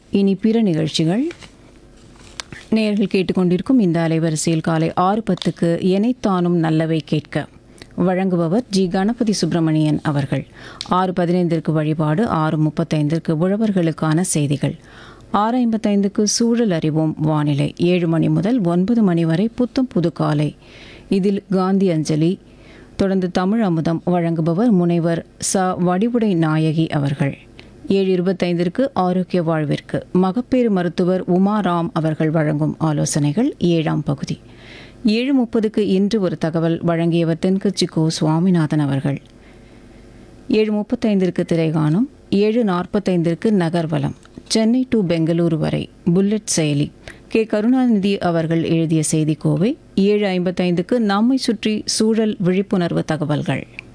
இனி பிற நிகழ்ச்சிகள் நேயர்கள் கேட்டுக்கொண்டிருக்கும் இந்த அலைவரிசையில் காலை ஆறு பத்துக்கு எனைத்தானும் நல்லவை கேட்க வழங்குபவர் ஜி கணபதி சுப்பிரமணியன் அவர்கள் ஆறு பதினைந்திற்கு வழிபாடு ஆறு முப்பத்தைந்திற்கு உழவர்களுக்கான செய்திகள் ஆறு ஐம்பத்தைந்துக்கு சூழல் அறிவோம் வானிலை ஏழு மணி முதல் ஒன்பது மணி வரை புத்தம் புது காலை இதில் காந்தி அஞ்சலி தொடர்ந்து தமிழ் அமுதம் வழங்குபவர் முனைவர் ச வடிவுடை நாயகி அவர்கள் ஏழு இருபத்தைந்திற்கு ஆரோக்கிய வாழ்விற்கு மகப்பேறு மருத்துவர் உமாராம் அவர்கள் வழங்கும் ஆலோசனைகள் ஏழாம் பகுதி ஏழு முப்பதுக்கு இன்று ஒரு தகவல் வழங்கியவர் தென்கட்சி கோ சுவாமிநாதன் அவர்கள் ஏழு முப்பத்தைந்திற்கு திரைகாணும் ஏழு நாற்பத்தைந்திற்கு நகர்வலம் சென்னை டு பெங்களூரு வரை புல்லட் செயலி கே கருணாநிதி அவர்கள் எழுதிய செய்திக்கோவை ஏழு ஐம்பத்தைந்துக்கு நம்மை சுற்றி சூழல் விழிப்புணர்வு தகவல்கள்